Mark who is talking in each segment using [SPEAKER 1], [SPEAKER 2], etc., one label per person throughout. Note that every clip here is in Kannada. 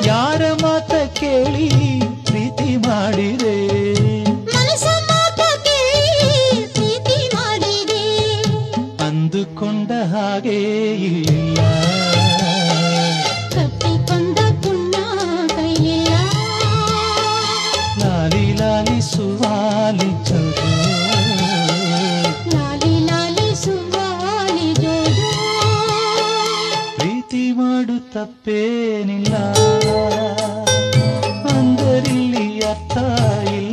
[SPEAKER 1] ಯಾರ ಮಾತ ಕೇಳಿ ಪ್ರೀತಿ ಮಾಡಿದೆ
[SPEAKER 2] ಮನಸ ಮಾತ ಕೇಳಿ ಪ್ರೀತಿ ಮಾಡಿದೆ
[SPEAKER 1] ಅಂದುಕೊಂಡ ಹಾಗೆ ಇಲ್ಲ
[SPEAKER 2] ಕಟ್ಟಿಕೊಂಡ ಪುಣ್ಯ ಕೈಯಿಲ್ಲ
[SPEAKER 1] ಲಾಲಿ ಲಾಲಿ ಸುವಾಲಿ ಚೌದು
[SPEAKER 2] ಲಾಲಿ ಲಾಲಿ ಸುವಾಲಿ ಜೋಜೋ
[SPEAKER 1] ಪ್ರೀತಿ ಮಾಡು ತಪ್ಪೇನಿಲ್ಲ ಅಂದರಿಲ್ಲಿ ಅರ್ಥ ಇಲ್ಲ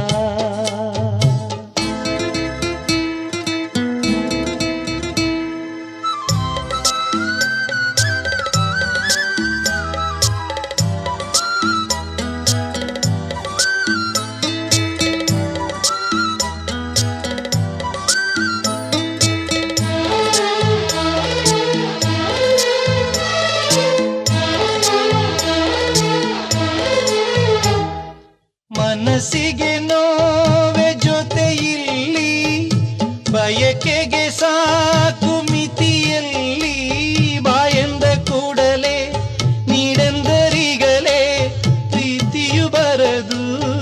[SPEAKER 1] ಮನಸ್ಸಿಗೆ ನೋವೆ ಜೊತೆ ಇಲ್ಲಿ ಬಯಕೆಗೆ ಸಾಕು ಮಿತಿಯಲ್ಲಿ ಬಾಯೆಂದ ಕೂಡಲೇ ನೀಡೆಂದರಿಗಲೇ ಪ್ರೀತಿಯು ಬರದು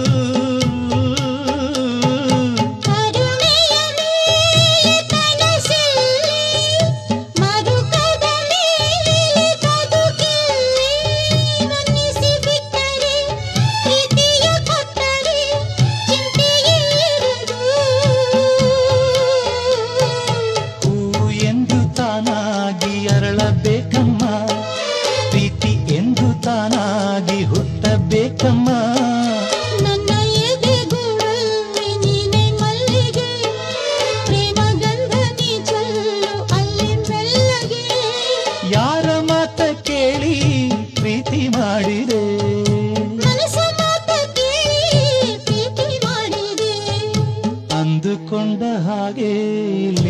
[SPEAKER 2] ಕರುಣೆಯ ಮೇಲೆ ಕನಸಿಲ್ಲಿ ಮರುಕದ ಮೇಲೆ ಬದುಕಿಲ್ಲಿ ಮನ್ನಿಸಿ ಬಿಟ್ಟರೆ ಪ್ರೀತಿಯ ಕೊಟ್ಟರೆ ಚಿಂತೆಯಿರುವುದು
[SPEAKER 1] ಹೂ ಎಂದು ತಾನಾಗಿ ಅರಳಬೇಕಮ್ಮ ಪ್ರೀತಿ ಎಂದು ತಾನಾಗಿ ಹುಟ್ಟಬೇಕಮ್ಮ
[SPEAKER 2] ನನ್ನ ಎದೆಗೂಡಲ್ಲಿ ನೀನೆ ಮಲ್ಲಿಗೆ ಪ್ರೇಮ ಗಂಧ ನೀ ಚೆಲ್ಲು ಅಲ್ಲಿ ಮೆಲ್ಲಗೆ
[SPEAKER 1] ಯಾರ ಮಾತ ಕೇಳಿ ಪ್ರೀತಿ ಮಾಡಿದೆ
[SPEAKER 2] ಮನಸ ಮಾತ ಕೇಳಿ ಪ್ರೀತಿ ಮಾಡಿದೆ
[SPEAKER 1] ಅಂದುಕೊಂಡ ಹಾಗೆ ಇಲ್ಲ